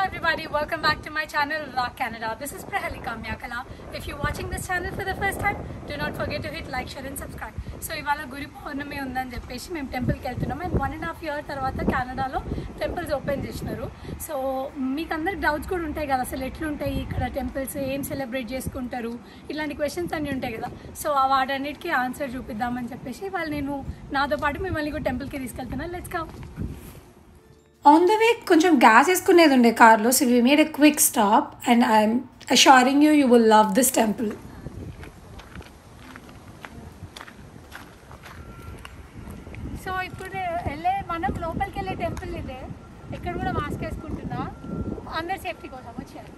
everybody, welcome back to my channel Rock Canada. This is Prahalika Myakala. If you're watching this channel for the first time, do not forget to hit like, share and subscribe. So ఇవాళ గురి పౌర్ణమి ఉందని చెప్పేసి మేము టెంపుల్కి వెళ్తున్నాం and one and half year తర్వాత కెనడాలో టెంపుల్స్ ఓపెన్ చేసినారు సో మీకు అందరికి డౌట్స్ కూడా ఉంటాయి కదా అసలు ఎట్లుంటాయి ఇక్కడ టెంపుల్స్ ఏం సెలబ్రేట్ చేసుకుంటారు ఇలాంటి క్వశ్చన్స్ అన్నీ ఉంటాయి కదా సో ఆ వాటన్నిటికీ ఆన్సర్ చూపిద్దామని చెప్పేసి వాళ్ళు నేను నాతో పాటు మిమ్మల్ని కూడా టెంపుల్కి తీసుకెళ్తున్నాను let's come on the way కొంచెం గ్యాస్ వేసుకునేది ఉండే కార్లో so we made a quick stop and I'm assuring you you will love this temple so ఇప్పుడు వెళ్ళే మనం లోపలికి వెళ్ళే టెంపుల్ ఇదే ఇక్కడ కూడా మాస్క్ వేసుకుంటున్నా అందరి సేఫ్టీ కోసం వచ్చారు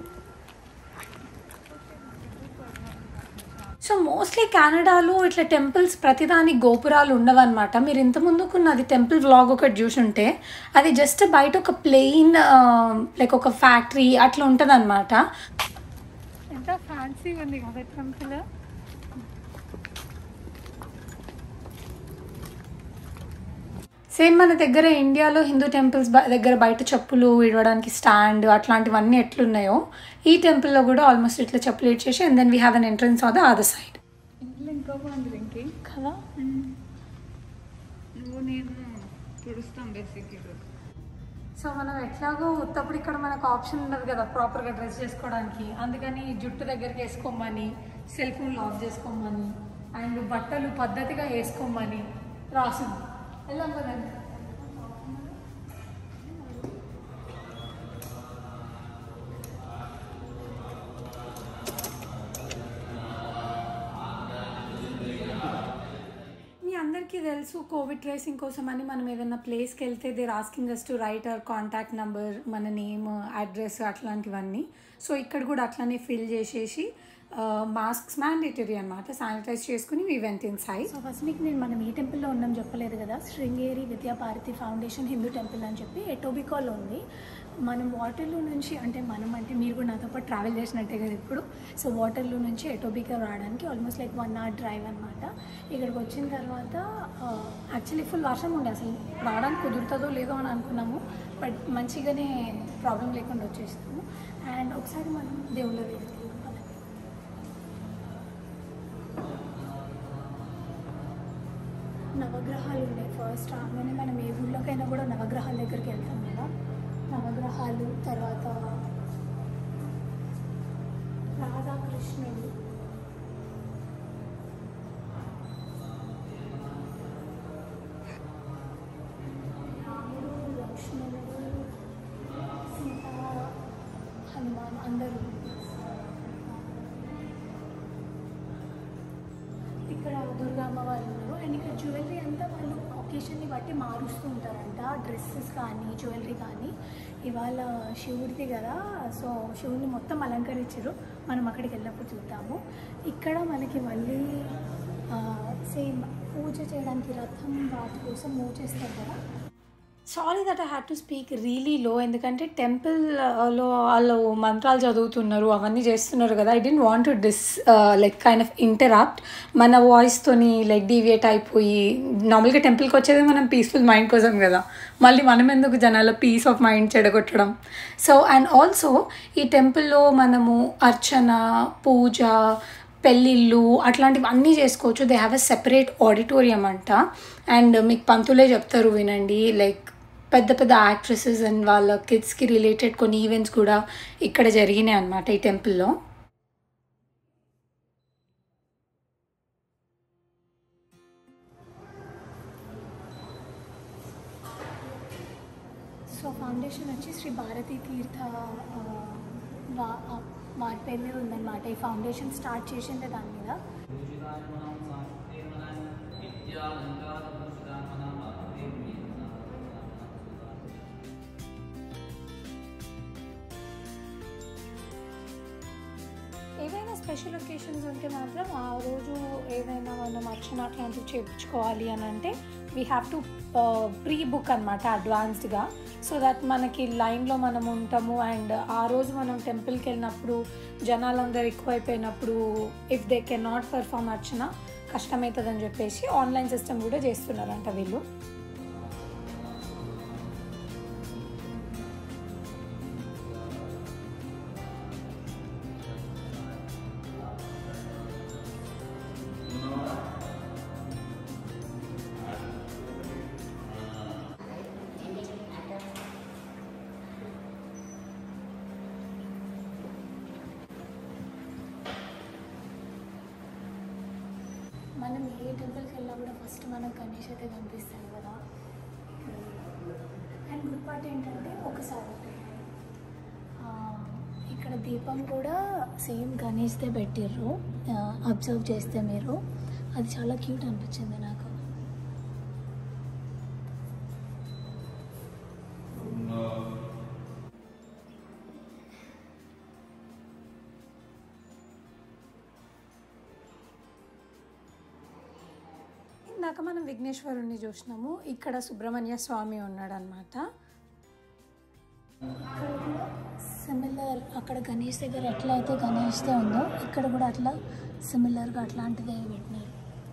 సో మోస్ట్లీ కెనడాలో ఇట్లా టెంపుల్స్ ప్రతిదానికి గోపురాలు ఉండవన్నమాట మీరు ఇంత ముందుకున్నది టెంపుల్ వ్లాగ్ ఒకటి చూసుంటే అది జస్ట్ బయట ఒక ప్లెయిన్ లైక్ ఒక ఫ్యాక్టరీ అట్లా ఉంటుంది అనమాట ఎంత ఫ్యాన్సీ ఉంది కదా టెంపుల్ సేమ్ మన దగ్గర ఇండియాలో హిందూ టెంపుల్స్ దగ్గర బయట చెప్పులు ఇవ్వడానికి స్టాండ్ అట్లాంటివన్నీ ఎట్లున్నాయో ఈ టెంపుల్లో కూడా ఆల్మోస్ట్ ఇట్లా చెప్పులు ఇచ్చేసి and then we have an entrance on the other side ఇంట్లో ఇంకా బాగుంది ఇంకే కదా నువ్వు నేను తుడుస్తాం బేసిక్ సో మనం ఎట్లాగో ఉత్తప్పుడు ఇక్కడ మనకు ఆప్షన్ ఉండదు కదా ప్రాపర్గా డ్రెస్ చేసుకోవడానికి అందుకని జుట్టు దగ్గరికి వేసుకోమని సెల్ ఫోన్ లాక్ చేసుకోమని అండ్ బట్టలు పద్ధతిగా వేసుకోమని రాసింది వెళ్ళాం కదండి మీ అందరికీ తెలుసు కోవిడ్ ట్రేసింగ్ కోసం అని మనం ఏదైనా ప్లేస్కి వెళ్తే they're asking us to write our contact number మన నేమ్ అడ్రస్ అట్లాంటివన్నీ సో ఇక్కడ కూడా అట్లానే ఫిల్ చేసేసి మాస్క్స్ మ్యాండేటరీ అనమాట శానిటైజ్ చేసుకుని we went inside so first మీకు నేను మనం ఏ టెంపుల్లో ఉన్నాం చెప్పలేదు కదా శృంగేరి విద్యాభారతి ఫౌండేషన్ హిందూ టెంపుల్ అని చెప్పి ఎటోబికాలో ఉంది మనం వాటర్లో నుంచి అంటే మనం అంటే మీరు కూడా నాతో పాటు ట్రావెల్ చేసినట్టే కదా ఇప్పుడు సో వాటర్లో నుంచి ఎటోబికా రావడానికి almost like one hour drive అనమాట ఇక్కడికి వచ్చిన తర్వాత యాక్చువల్లీ ఫుల్ వర్షం ఉండే అసలు రావడానికి కుదురుతుందో లేదో అని అనుకున్నాము బట్ మంచిగానే ప్రాబ్లం లేకుండా వచ్చేస్తాము అండ్ ఒకసారి మనం దేవుళ్ళ దగ్గరికి వెళ్దాం పదండి. నవగ్రహాలు ఉన్నాయి ఫస్ట్ రాగానే మనం ఏ ఊళ్ళోకైనా కూడా నవగ్రహాల దగ్గరికి వెళ్తాం కదా నవగ్రహాలు తర్వాత రాధాకృష్ణుడు రాముడు లక్ష్మణుడు సీత హనుమాన్ అందరూ ఇక్కడ దుర్గా అమ్మవారు ఉన్నారు అండ్ ఇక్కడ జ్యువెలరీ అంతా వాళ్ళు ఒకేషన్ని బట్టి మారుస్తూ ఉంటారంట డ్రెస్సెస్ కానీ జ్యువెలరీ కానీ ఇవాళ శివుడిది కదా సో శివుడిని మొత్తం అలంకరించారు మనం అక్కడికి వెళ్ళినప్పుడు చూద్దాము ఇక్కడ మనకి మళ్ళీ సేమ్ పూజ చేయడానికి రథం వాటి కోసం మూవ్ చేస్తారు కదా sorry that I had to speak really low ఎందుకంటే టెంపుల్లో వాళ్ళు మంత్రాలు చదువుతున్నారు అవన్నీ చేస్తున్నారు కదా I don't want to dis like kind of interrupt మన వాయిస్తోని లైక్ డీవియేట్ అయిపోయి నార్మల్గా టెంపుల్కి వచ్చేది మనం పీస్ఫుల్ మైండ్ కోసం కదా మళ్ళీ మనం ఎందుకు జనాల పీస్ ఆఫ్ మైండ్ చెడగొట్టడం సో అండ్ ఆల్సో ఈ టెంపుల్లో మనము అర్చన పూజ పెళ్ళిళ్ళు అట్లాంటివి అన్నీ చేసుకోవచ్చు they have a separate auditorium అంట అండ్ మీకు పంతులే చెప్తారు వినండి లైక్ పెద్ద పెద్ద యాక్ట్రెసెస్ అండ్ వాళ్ళ కిడ్స్కి రిలేటెడ్ కొన్ని ఈవెంట్స్ కూడా ఇక్కడ జరిగినాయి అనమాట ఈ టెంపుల్లో సో ఫౌండేషన్ వచ్చి శ్రీ భారతీ తీర్థ ఆ, వా- ఆ, వాటి పేరు మీద ఉందన్నమాట ఈ ఫౌండేషన్ స్టార్ట్ చేసిందే దాని మీద ఏదైనా స్పెషల్ ఒకేషన్స్ ఉంటే మాత్రం ఆ రోజు ఏదైనా మనం అర్చన అట్లాంటివి చేయించుకోవాలి అని అంటే we have to pre book అనమాట అడ్వాన్స్డ్గా సో దట్ మనకి లైన్లో మనం ఉంటాము అండ్ ఆ రోజు మనం టెంపుల్కి వెళ్ళినప్పుడు జనాలందరూ ఎక్కువైపోయినప్పుడు if they can not perform అర్చన కష్టమవుతుందని చెప్పేసి ఆన్లైన్ సిస్టమ్ కూడా చేస్తున్నారంట వీళ్ళు ఏ టెంపుల్కి వెళ్ళినా కూడా ఫస్ట్ మనకు గణేష్ అయితే కనిపిస్తాడు కదా అండ్ గుడ్ పార్ట్ ఏంటంటే ఒకసారి ఆ, ఇక్కడ దీపం కూడా సేమ్ గణేష్దే పెట్టిర్రు అబ్జర్వ్ చేస్తే మీరు అది చాలా క్యూట్ అనిపించింది నాకు ఇందాక మనం విఘ్నేశ్వరుణ్ణి చూసినాము ఇక్కడ సుబ్రహ్మణ్య స్వామి ఉన్నాడు అనమాట ఇక్కడ కూడా సిమిలర్ అక్కడ గణేష్ దగ్గర ఎట్లా అయితే గణేష్దే ఉందో ఇక్కడ కూడా అట్లా సిమిలర్గా అట్లాంటిదే పెట్టినారు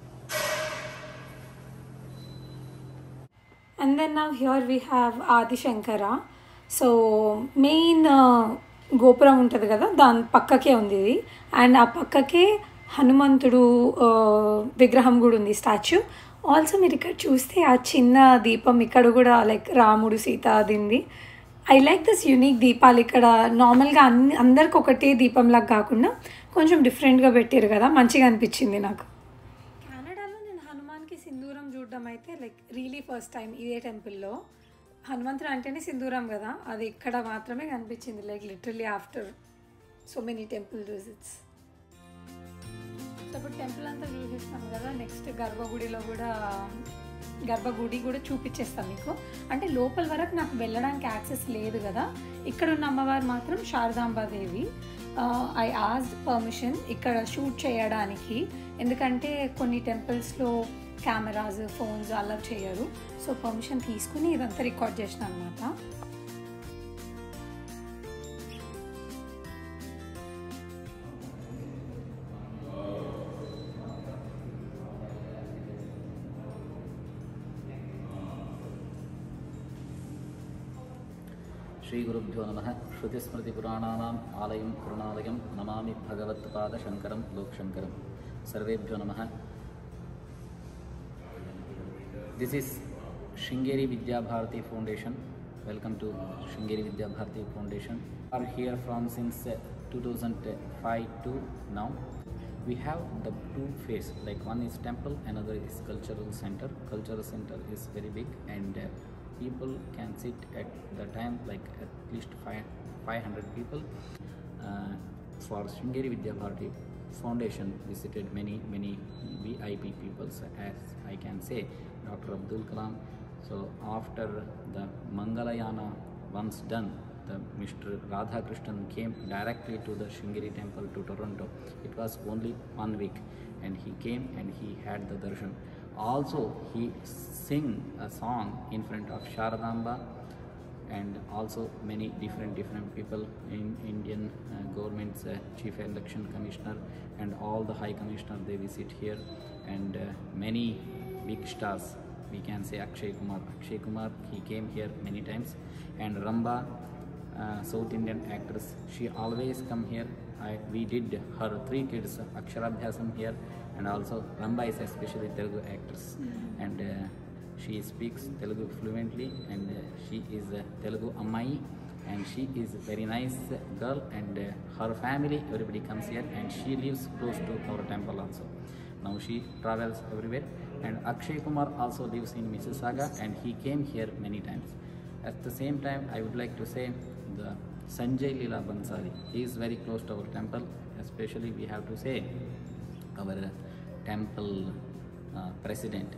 and then now here we have Adishankara so main గోపురం ఉంటుంది కదా దాని పక్కకే ఉంది ఇది అండ్ ఆ పక్కకే హనుమంతుడు ఆ, విగ్రహం కూడా ఉంది స్టాచ్యూ ఆల్సో మీరు ఇక్కడ చూస్తే ఆ చిన్న దీపం ఇక్కడ కూడా లైక్ రాముడు సీత అదింది ఐ లైక్ దిస్ యూనిక్ దీపాలు ఇక్కడ నార్మల్గా అన్ని అందరికి ఒకటే దీపంలాగా కాకుండా కొంచెం డిఫరెంట్గా పెట్టారు కదా మంచిగా అనిపించింది నాకు కెనడాలో నేను హనుమాన్కి సింధూరం చూడడం అయితే లైక్ రియలీ ఫస్ట్ టైం ఇదే టెంపుల్లో హనుమంతుడు అంటేనే సింధూరం కదా అది ఇక్కడ మాత్రమే కనిపించింది like literally after so many temple visits ఇప్పుడు టెంపుల్ అంతా చూసేస్తాం కదా నెక్స్ట్ గర్భగుడిలో కూడా గర్భగుడి కూడా చూపించేస్తాం మీకు అంటే లోపల వరకు నాకు వెళ్ళడానికి యాక్సెస్ లేదు కదా ఇక్కడ ఉన్న అమ్మవారు మాత్రం శారదాంబాదేవి ఐ ఆస్ పర్మిషన్ ఇక్కడ షూట్ చేయడానికి ఎందుకంటే కొన్ని టెంపుల్స్లో కెమెరాస్ ఫోన్స్ అలౌ చేయరు సో పర్మిషన్ తీసుకుని ఇదంతా రికార్డ్ చేసిన అనమాట శ్రీగురుభ్యో నమ శృతిస్మృతిపురాణానాम् ఆలయం కరుణాలయం నమామి భగవత్పాదశంకరం లోక్శంకరం సర్వేభ్యో నమ this is Sringeri Vidyabharati foundation welcome to Sringeri Vidyabharati foundation are here from since two thousand five to now we have the two phase like one is temple another is cultural center cultural center is very big and uh, people can sit at the time like at least five, 500 people uh, for Shringeri Vidya Bharati Foundation visited many many VIP peoples as I can say Dr. Abdul Kalam so after the Mangalayana once done the Mr. Radhakrishnan came directly to the Shringeri temple to Toronto. It was only one week and he came and he had the darshan. Also, he sing a song in front of Sharadamba and also many different different people in Indian uh, government's uh, chief election commissioner and all the high commissioner they visit here and uh, many big stars we can say Akshay Kumar Akshay Kumar he came here many times and Ramba uh, South Indian actress. She always come here. I, we did her three kids Aksharabhyasam here, and also Ramba is especially Telugu actress, and uh, she speaks Telugu fluently, and uh, she is a Telugu Ammai, and she is very nice girl, and uh, her family everybody comes here, and she lives close to our temple also. Now she travels everywhere, and Akshay Kumar also lives in Mississauga, and he came here many times. At the same time, I would like to say the Sanjay Leela Bansali. He is very close to our temple. Especially, we have to say our uh, temple uh, president.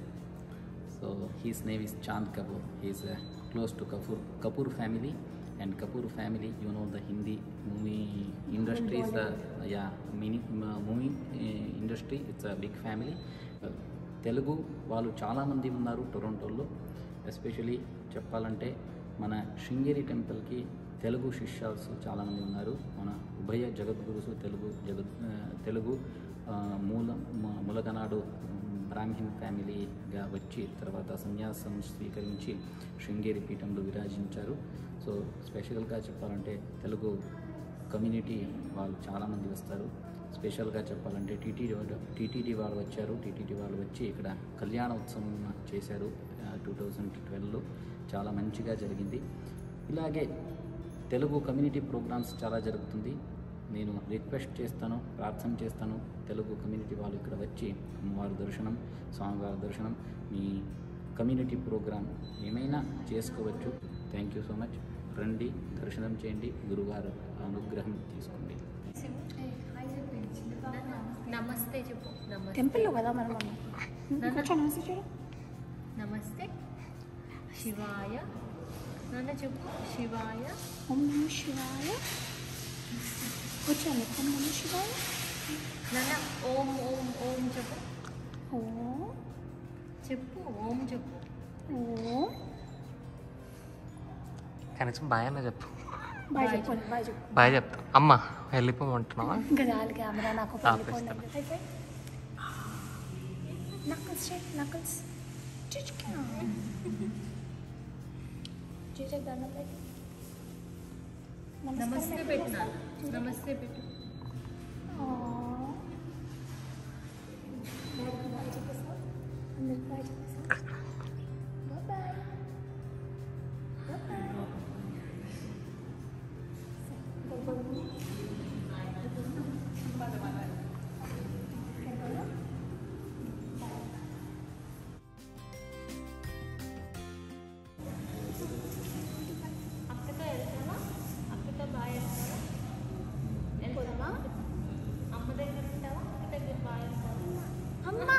So his name is Chand Kapoor. He is uh, close to Kapoor, Kapoor family, and Kapoor family. You know the Hindi movie industry is a yeah mini uh, movie uh, industry. It's a big family. Uh, Telugu వాళ్ళు చాలామంది ఉన్నారు టొరంటోలో especially చెప్పాలంటే మన శృంగేరి టెంపుల్కి తెలుగు శిష్యాస్ చాలామంది ఉన్నారు మన ఉభయ జగద్గురుసు తెలుగు జగద్ ఆ, తెలుగు ఆ, మూల మ- ములగనాడు బ్రాహ్మణ్ ఫ్యామిలీగా వచ్చి తర్వాత సన్యాసం స్వీకరించి శృంగేరి పీఠంలో విరాజించారు సో స్పెషల్గా చెప్పాలంటే తెలుగు కమ్యూనిటీ వాళ్ళు చాలామంది వస్తారు స్పెషల్గా చెప్పాలంటే టీటీడీ వాళ్ళు టీటీడీ వాళ్ళు వచ్చారు టీటీడీ వాళ్ళు వచ్చి ఇక్కడ కళ్యాణ ఉత్సవం చేశారు టూ థౌజండ్ ట్వెల్వ్లో చాలా మంచిగా జరిగింది ఇలాగే తెలుగు కమ్యూనిటీ ప్రోగ్రామ్స్ చాలా జరుగుతుంది నేను రిక్వెస్ట్ చేస్తాను ప్రార్థన చేస్తాను తెలుగు కమ్యూనిటీ వాళ్ళు ఇక్కడ వచ్చి అమ్మవారి దర్శనం స్వామివారి దర్శనం మీ కమ్యూనిటీ ప్రోగ్రామ్ ఏమైనా చేసుకోవచ్చు థ్యాంక్ యూ సో మచ్ రండి దర్శనం చేయండి గురుగారు అనుగ్రహం తీసుకోండి నమస్తే చెప్పు నమస్తే టెంపుల్లో కదా మనం ఉన్నాం కొంచెం నమస్తే చూడు నమస్తే శివాయ నాన్న చెప్పు శివాయ ఓం నమ శివాయ వచ్చాను ఓం నమ శివాయ నాన్న ఓం ఓం ఓం చెప్పు ఓ చెప్పు ఓం చెప్పు ఓ కనీసం బాయ్ అన్న చెప్పు బాయ్ చెప్పండి బాయ్ చెప్పు బాయ్ చెప్తా అమ్మ వెళ్ళిపోమంటున్నావా ఇంకా చాలు కెమెరా నాకు ఆపేస్తాను. నకల్స్ నకల్స్ దండం పెట్టి నమస్తే పెట్టు నాన్న నమస్తే పెట్టు అక్కతో వెళ్తావా అక్కతో బాగా వెళ్తావా వెళ్తావా అమ్మ దగ్గర ఉంటావా అక్క దగ్గర బాగా వెళ్తావా అమ్మా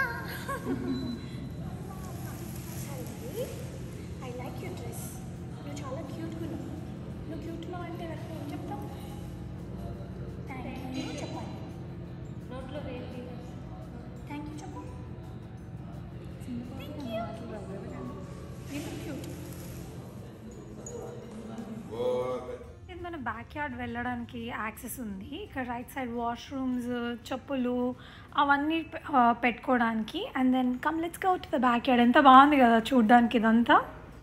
ఐ లైక్ యూర్ డ్రెస్ నువ్వు చాలా క్యూట్గా ఉన్నావు నువ్వు క్యూట్లో అంటే ఎవరికి ఏం చెప్తావు థ్యాంక్ యూ చెప్పాలి నోట్లో వేసి థ్యాంక్ యూ చెప్పు థ్యాంక్ యూ క్యూట్ ఇది మన బ్యాక్ యార్డ్ వెళ్ళడానికి యాక్సెస్ ఉంది ఇక్కడ రైట్ సైడ్ వాష్రూమ్స్ చెప్పులు అవన్నీ పె- ఆ, పెట్టుకోవడానికి and then come let's go to the backyard ఎంత బాగుంది కదా చూడడానికి ఇదంతా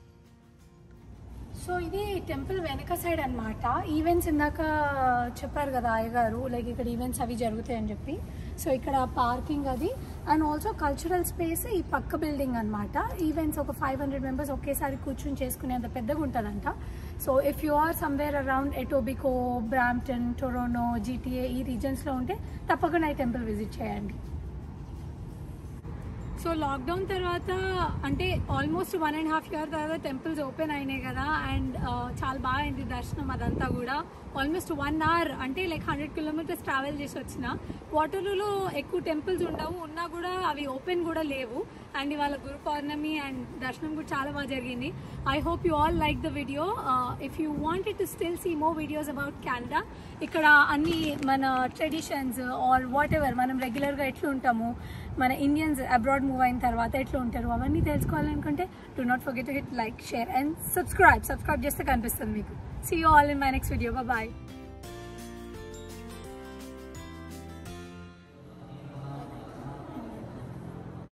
సో ఇది టెంపుల్ వెనక సైడ్ అన్నమాట ఈవెంట్స్ ఇందాక చెప్పారు కదా అయ్యగారు లైక్ ఇక్కడ ఈవెంట్స్ అవి జరుగుతాయని చెప్పి సో ఇక్కడ పార్కింగ్ అది అండ్ ఆల్సో కల్చరల్ స్పేస్ ఈ పక్క బిల్డింగ్ అన్నమాట ఈవెంట్స్ ఒక ఫైవ్ హండ్రెడ్ మెంబర్స్ ఒకేసారి కూర్చుని చేసుకునేంత పెద్దగా ఉంటుందంట so if you are somewhere around Etobicoke Brampton Toronto GTA ఈ రీజన్స్లో ఉంటే తప్పకుండా ఈ టెంపుల్ విజిట్ చేయండి సో లాక్డౌన్ తర్వాత అంటే almost one and half year తర్వాత టెంపుల్స్ ఓపెన్ అయినాయి కదా అండ్ చాలా బాగా అయింది దర్శనం అదంతా కూడా ఆల్మోస్ట్ వన్ అవర్ అంటే లైక్ హండ్రెడ్ కిలోమీటర్స్ ట్రావెల్ చేసి వచ్చిన వాటర్లో ఎక్కువ టెంపుల్స్ ఉండవు ఉన్నా కూడా అవి ఓపెన్ కూడా లేవు అండ్ ఇవాళ గురు పౌర్ణమి అండ్ దర్శనం కూడా చాలా బాగా జరిగింది I hope you all like the video if you wanted to still see more videos about Canada ఇక్కడ అన్ని మన ట్రెడిషన్స్ ఆర్ వాట్ ఎవర్ మనం రెగ్యులర్గా ఎట్లా ఉంటాము మన ఇండియన్స్ అబ్రాడ్ మూవ్ అయిన తర్వాత ఎట్లా ఉంటారు అవన్నీ తెలుసుకోవాలనుకుంటే do not forget to hit like share and subscribe subscribe చేస్తే కనిపిస్తుంది మీకు see you all in my next video bye